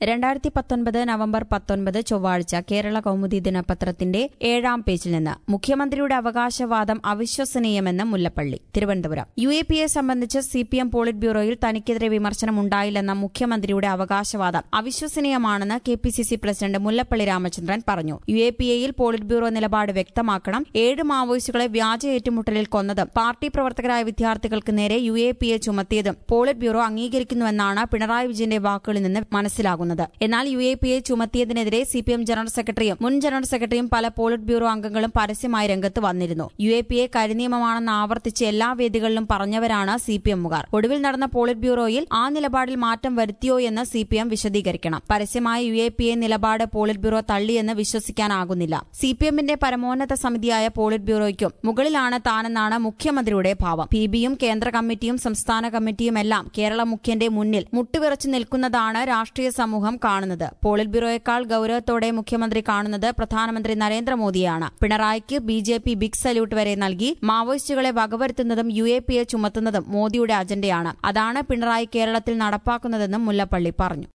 രണ്ടായിരത്തി പത്തൊൻപത് നവംബർ പത്തൊൻപത് ചൊവ്വാഴ്ച കേരള കൌമുദി ദിനപത്രത്തിന്റെ ഏഴാം പേജിൽ നിന്ന് മുഖ്യമന്ത്രിയുടെ അവകാശവാദം അവിശ്വസനീയമെന്ന് Mullappally Thiruvananthapuram U A P A സംബന്ധിച്ച് സി പി എം പോളിറ്റ് ബ്യൂറോയിൽ തനിക്കെതിരെ വിമർശനം ഉണ്ടായില്ലെന്ന മുഖ്യമന്ത്രിയുടെ അവകാശവാദം അവിശ്വസനീയമാണെന്ന് K P C C president Mullappally Ramachandran പറഞ്ഞു യു എ പി എയിൽ പോളിറ്റ് ബ്യൂറോ നിലപാട് വ്യക്തമാക്കണം ഏഴ് മാവോയിസ്റ്റുകളെ വ്യാജ ഏറ്റുമുട്ടലിൽ കൊന്നതും പാർട്ടി പ്രവർത്തകരായ വിദ്യാർത്ഥികൾക്ക് നേരെ യു എ പി എ ചുമത്തിയതും പോളിറ്റ് ബ്യൂറോ അംഗീകരിക്കുന്നുവെന്നാണ് പിണറായി വിജയന്റെ വാക്കുകളിൽ നിന്ന് മനസ്സിലാകുന്നത് എന്നാൽ യു എ പി എ ചുമത്തിയതിനെതിരെ സി പി എം ജനറൽ സെക്രട്ടറിയും മുൻ ജനറൽ സെക്രട്ടറിയും പല പോളിറ്റ് ബ്യൂറോ അംഗങ്ങളും പരസ്യമായി രംഗത്ത് വന്നിരുന്നു യു എ പി എ കരിനിയമമാണെന്ന് ആവർത്തിച്ച് എല്ലാ വേദികളിലും പറഞ്ഞവരാണ് സി പി എമ്മുകാർ ഒടുവിൽ നടന്ന പോളിറ്റ് ബ്യൂറോയിൽ ആ നിലപാടിൽ മാറ്റം വരുത്തിയോ എന്ന് സി പി എം വിശദീകരിക്കണം പരസ്യമായ യു എ പി എ നിലപാട് പോളിറ്റ് ബ്യൂറോ തള്ളിയെന്ന് വിശ്വസിക്കാനാകുന്നില്ല സി പി എമ്മിന്റെ പരമോന്നത സമിതിയായ പോളിറ്റ് ബ്യൂറോയ്ക്കും മുകളിലാണ് താനെന്നാണ് മുഖ്യമന്ത്രിയുടെ ഭാവം പി ബിയും കേന്ദ്ര കമ്മിറ്റിയും സംസ്ഥാന കമ്മിറ്റിയുമെല്ലാം കേരള മുഖ്യന്റെ മുന്നിൽ മുട്ടുവിറച്ചു നിൽക്കുന്നതാണ് രാഷ്ട്രീയ സമൂഹം കാണുന്നത് പോളിറ്റ് ബ്യൂറോയേക്കാൾ ഗൌരവത്തോടെ മുഖ്യമന്ത്രി കാണുന്നത് പ്രധാനമന്ത്രി നരേന്ദ്രമോദിയാണ് പിണറായിക്ക് B J P big salute വരെ നൽകി മാവോയിസ്റ്റുകളെ വകവരുത്തുന്നതും യു എ പി എ ചുമത്തുന്നതും മോദിയുടെ അജണ്ടയാണ് അതാണ് പിണറായി കേരളത്തിൽ നടപ്പാക്കുന്നതെന്നും മുല്ലപ്പള്ളി പറഞ്ഞു